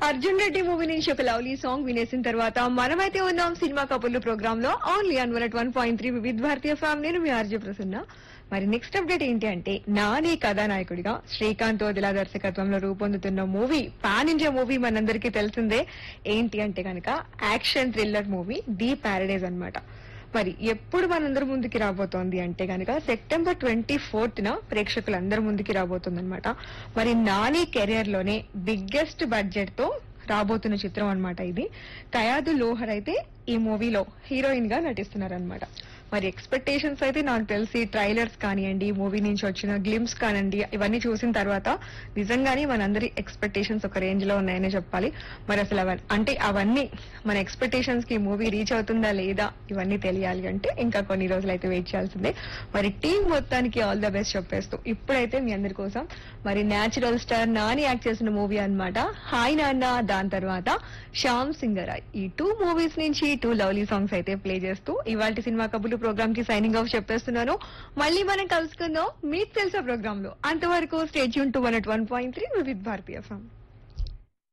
Arjun Reddy movie నుంచి ఒక lovely song వినేసిన తర్వాత మనమైతే ఉన్నాం సినిమా కబుర్లు ప్రోగ్రామ్ లో only on one one point three వివిధ భారతీయ ఫ్యామ్ నేను మీ ఆర్జే ప్రసన్న మరి నెక్స్ట్ అప్డేట్ ఏంటి అంటే నాని కథానాయకుడిగా శ్రీకాంత్ వదిలా దర్శకత్వంలో రూపొందుతున్న మూవీ పాన్ ఇండియా మూవీ మనందరికీ తెలిసిందే ఏంటి అంటే కనుక action thriller movie The Paradise అన్నమాట మరి ఎప్పుడు మనందరి ముందుకి రాబోతోంది అంటే కనుక సెప్టెంబర్ ట్వంటీ ఫోర్త్ న ప్రేక్షకులందరి ముందుకి రాబోతుంది అనమాట మరి నాని కెరియర్ లోనే బిగ్గెస్ట్ బడ్జెట్ తో రాబోతున్న చిత్రం అన్నమాట ఇది కయాదు లోహర్ అయితే ఈ మూవీలో హీరోయిన్ గా నటిస్తున్నారన్నమాట మరి ఎక్స్పెక్టేషన్స్ అయితే నాకు తెలిసి ట్రైలర్స్ కానివ్వండి మూవీ నుంచి వచ్చిన గ్లిమ్స్ కానివ్వండి ఇవన్నీ చూసిన తర్వాత నిజంగానే మనందరి ఎక్స్పెక్టేషన్స్ ఒక రేంజ్ లో ఉన్నాయని చెప్పాలి మరి అసలు అవన్నీ అంటే అవన్నీ మన ఎక్స్పెక్టేషన్స్ కి మూవీ రీచ్ అవుతుందా లేదా ఇవన్నీ తెలియాలి అంటే ఇంకా కొన్ని రోజులు అయితే వెయిట్ చేయాల్సిందే మరి టీం మొత్తానికి ఆల్ ద బెస్ట్ చెప్పేస్తూ ఇప్పుడైతే మీ అందరి కోసం మరి న్యాచురల్ స్టార్ నాని యాక్ట్ చేసిన మూవీ అన్నమాట హాయ్ నాన్న దాని తర్వాత శ్యామ్ సింగరాయ్ ఈ టూ మూవీస్ నుంచి టూ లవ్లీ సాంగ్స్ అయితే ప్లే చేస్తూ ఇవాళ సినిమా కబుర్లు ప్రోగ్రామ్ కి సైనింగ్ ఆఫ్ చెప్పేస్తున్నాను మళ్ళీ మనం కలుసుకుందాం మీకు తెలుసా ప్రోగ్రామ్ లో అంతవరకు స్టేట్ యూన్ to one one point three with భారతీయ ఫామ్